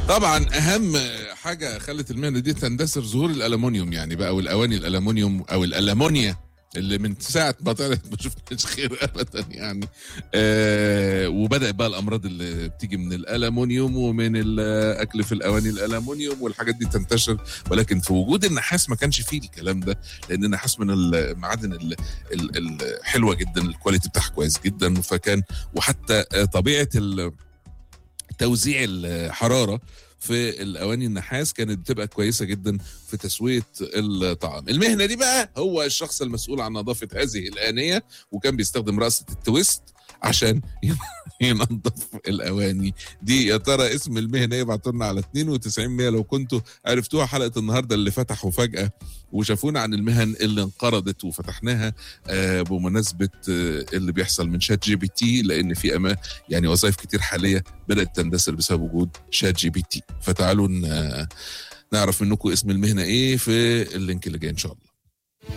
طبعا اهم حاجه خلت المهنه دي تندثر ظهور الالومنيوم يعني بقى والاواني الالومنيوم او الالمونيا اللي من ساعه ما طلعت ما شفناش خير ابدا يعني آه وبدا بقى الامراض اللي بتيجي من الالومنيوم ومن الاكل في الاواني الالومنيوم والحاجات دي تنتشر ولكن في وجود النحاس ما كانش فيه الكلام ده لان النحاس من المعادن ال- ال- الحلوه جدا الكواليتي بتاعها كويس جدا فكان وحتى آه، طبيعه ال- توزيع الحراره في الاواني النحاس كانت بتبقى كويسه جدا في تسويه الطعام المهنه دي بقى هو الشخص المسؤول عن نظافه هذه الانيه وكان بيستخدم راسه التويست عشان ينظف الاواني دي يا ترى اسم المهنه ايه ابعتوا لنا على 92 100 لو كنتوا عرفتوها حلقه النهارده اللي فتحوا فجاه وشافونا عن المهن اللي انقرضت وفتحناها آه بمناسبه آه اللي بيحصل من شات جي بي تي لان في أما يعني وظائف كتير حاليه بدات تندثر بسبب وجود شات جي بي تي فتعالوا ن- نعرف منكم اسم المهنه ايه في اللينك اللي جاي ان شاء الله